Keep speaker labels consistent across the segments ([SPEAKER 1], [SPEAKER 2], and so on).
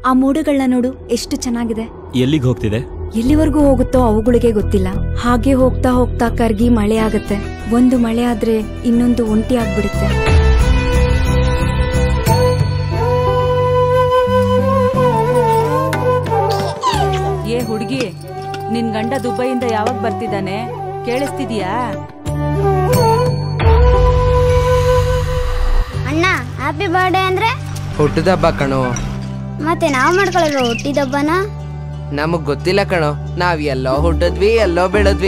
[SPEAKER 1] ಆ ಮೋಡಗಳನ್ನ ನೋಡು ಎಷ್ಟು ಚೆನ್ನಾಗಿದೆ
[SPEAKER 2] ಎಲ್ಲಿಗೆ ಹೋಗ್ತಿದೆ
[SPEAKER 1] ಎಲ್ಲಿವರೆಗೂ ಹೋಗುತ್ತೋ ಅವುಗಳಿಗೆ ಗೊತ್ತಿಲ್ಲ ಹಾಗೆ ಹೋಗ್ತಾ ಹೋಗ್ತಾ ಕರ್ಗಿ ಮಳೆ ಆಗತ್ತೆ ಒಂದು ಮಳೆ ಆದ್ರೆ ಇನ್ನೊಂದು ಒಂಟಿ ಆಗ್ಬಿಡುತ್ತೆ
[SPEAKER 3] ಏ ಹುಡುಗಿ ನಿನ್ ಗಂಡ ದುಬೈಯಿಂದ ಯಾವಾಗ ಬರ್ತಿದ್ದಾನೆ ಕೇಳಿಸ್ತಿದ್ಯಾ
[SPEAKER 4] ಅಣ್ಣ ಹ್ಯಾಪಿ ಬರ್ಡೇ ಅಂದ್ರೆ
[SPEAKER 5] ಹುಟ್ಟದಬ್ಬ ಕಣೋ
[SPEAKER 4] ಮತ್ತೆ ನಾವು ಮಾಡ್ಕೊಳ್ಳಲ್ವ ಹುಟ್ಟಿದಬ್ಬನ
[SPEAKER 5] ನಮಗ್ ಗೊತ್ತಿಲ್ಲ ಕಣೋ ನಾವ್ ಎಲ್ಲೋ ಹುಟ್ಟದ್ವಿ ಎಲ್ಲೋ ಬೆಳೆದ್ವಿ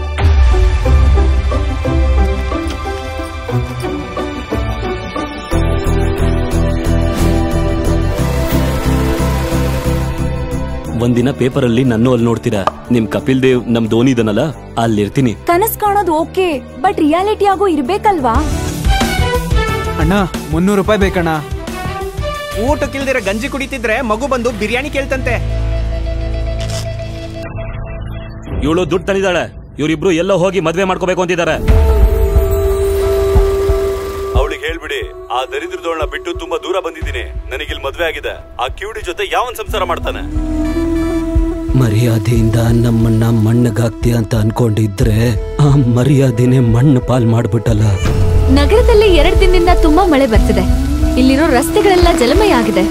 [SPEAKER 2] ಒಂದಿನ ಪೇಪರ್ ಅಲ್ಲಿ ನನ್ನೂ ಅಲ್ಲಿ ನೋಡ್ತೀರಾ ನಿಮ್ ಕಪಿಲ್ ದೇವ್ ನಮ್ ಧೋನಿ ಇದನಲ್ಲ ಅಲ್ಲಿರ್ತೀನಿ
[SPEAKER 1] ಕನಸ್ ಕಾಣೋದು ಓಕೆ ಬಟ್ ರಿಯಾಲಿಟಿ ಆಗೋ ಇರ್ಬೇಕಲ್ವಾ
[SPEAKER 6] ಅಣ್ಣ ಮುನ್ನೂರು ರೂಪಾಯಿ ಬೇಕಣ್ಣ
[SPEAKER 7] ಊಟಕ್ಕಿಲ್ದಿರ ಗಂಜಿ ಕುಡಿತಿದ್ರೆ ಮಗು ಬಂದು ಬಿರಿಯಾನಿ ಕೇಳ್ತಂತೆ
[SPEAKER 2] ಇವಳು ದುಡ್ಡು ತಂದಿದ್ದಾಳೆ ಇವ್ರಿಬ್ರು ಎಲ್ಲೋ ಹೋಗಿ ಮದ್ವೆ ಮಾಡ್ಕೋಬೇಕು ಅಂತಿದ್ದಾರೆ
[SPEAKER 8] ಅವಳಿಗೆ ಹೇಳ್ಬಿಡಿ ಆ ದರಿದ್ರದೋಳನ್ನ ಬಿಟ್ಟು ತುಂಬಾ ದೂರ ಬಂದಿದ್ದೀನಿ ನನಗಿಲ್ ಮದ್ವೆ ಆಗಿದೆ ಆ ಕಿವುಡಿ ಜೊತೆ ಯಾವನ್ ಸಂಸಾರ ಮಾಡ್ತಾನೆ
[SPEAKER 2] ಮರ್ಯಾದೆಯಿಂದ ನಮ್ಮನ್ನ ಮಣ್ಣಗಾಗ್ತೀಯ ಅಂತ ಅನ್ಕೊಂಡಿದ್ರೆ ಆ ಮರ್ಯಾದೆನೆ ಮಣ್ಣು ಪಾಲ್ ಮಾಡ್ಬಿಟ್ಟಲ್ಲ
[SPEAKER 1] ನಗರದಲ್ಲಿ ಎರಡು ದಿನದಿಂದ ತುಂಬಾ ಮಳೆ ಬರ್ತಿದೆ ಇಲ್ಲಿರೋ ರಸ್ತೆಗಳೆಲ್ಲ ಜಲಮಯ ಆಗಿದೆ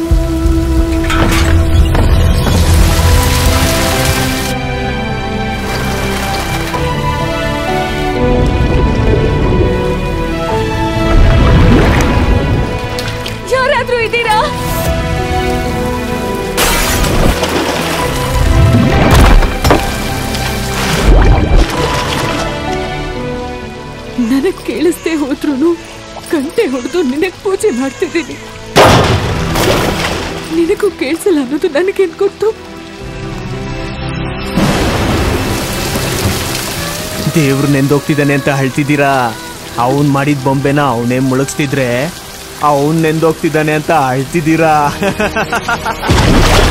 [SPEAKER 1] ಯಾರಾದ್ರೂ ಇದ್ದೀರಾ
[SPEAKER 3] ನನಗ್ ಕೇಳಿಸ್ದೆ ಹೋದ್ರು ಗಂಟೆ ಹೊಡೆದು ನಿನಗ್ ಪೂಜೆ ಮಾಡ್ತಿದ್ದೀನಿ ನಿನಗೂ ಕೇಳಿಸಲ್ಲ ಅನ್ನೋದು ನನಗೇನ್ ಗೊತ್ತು
[SPEAKER 7] ದೇವ್ರು ನೆಂದೋಗ್ತಿದ್ದಾನೆ ಅಂತ ಹೇಳ್ತಿದ್ದೀರಾ ಅವನ್ ಮಾಡಿದ ಬೊಂಬೆನ ಅವನೇ ಮುಳುಗಿಸ್ತಿದ್ರೆ ಅವನ್ ನೆಂದೋಗ್ತಿದ್ದಾನೆ ಅಂತ ಅಳ್ತಿದ್ದೀರಾ